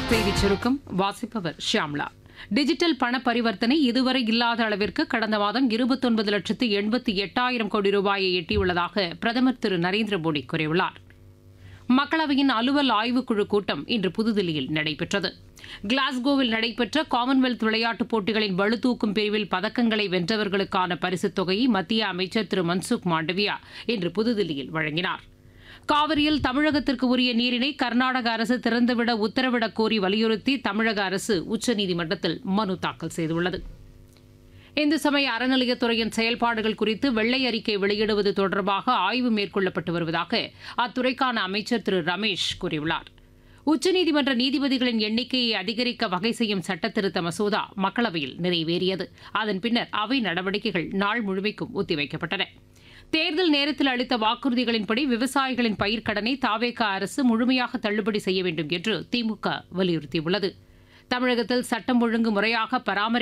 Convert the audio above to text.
செய்திச் சுருக்கம் வாசிப்பவர் ஷியாம்லா டிஜிட்டல் பண பரிவர்த்தனை இதுவரை இல்லாத அளவிற்கு கடந்த மாதம் இருபத்தொன்பது லட்சத்து எண்பத்தி எட்டாயிரம் கோடி ரூபாயை எட்டியுள்ளதாக பிரதமர் திரு நரேந்திர மோடி கூறியுள்ளார் மக்களவையின் அலுவல் ஆய்வுக்குழு கூட்டம் இன்று புதுதில்லியில் நடைபெற்றது கிளாஸ்கோவில் நடைபெற்ற காமன்வெல்த் விளையாட்டுப் போட்டிகளின் பளுதூக்கும் பிரிவில் பதக்கங்களை வென்றவர்களுக்கான பரிசுத் தொகையை மத்திய அமைச்சர் திரு மன்சுக் மாண்டவியா இன்று புதுதில்லியில் வழங்கினார் காவிரியில் தமிழகத்திற்கு உரிய நீரினை கர்நாடக அரசு திறந்துவிட உத்தரவிடக் கோரி வலியுறுத்தி தமிழக அரசு உச்சநீதிமன்றத்தில் மனு தாக்கல் செய்துள்ளது இந்து சமய அறநிலையத்துறையின் செயல்பாடுகள் குறித்து வெள்ளை அறிக்கை வெளியிடுவது தொடர்பாக ஆய்வு மேற்கொள்ளப்பட்டு வருவதாக அத்துறைக்கான அமைச்சர் திரு ரமேஷ் கூறியுள்ளார் உச்சநீதிமன்ற நீதிபதிகளின் எண்ணிக்கையை அதிகரிக்க வகை செய்யும் சட்டத்திருத்த மசோதா மக்களவையில் நிறைவேறியது அதன் பின்னர் அவை நடவடிக்கைகள் நாள் முழுமைக்கும் ஒத்திவைக்கப்பட்டன தேர்தல் நேரத்தில் அளித்த வாக்குறுதிகளின்படி விவசாயிகளின் பயிர்க்கடனை தாவேக அரசு முழுமையாக தள்ளுபடி செய்ய வேண்டும் என்று திமுக வலியுறுத்தியுள்ளது தமிழகத்தில் சட்டம் ஒழுங்கு முறையாக பராமரி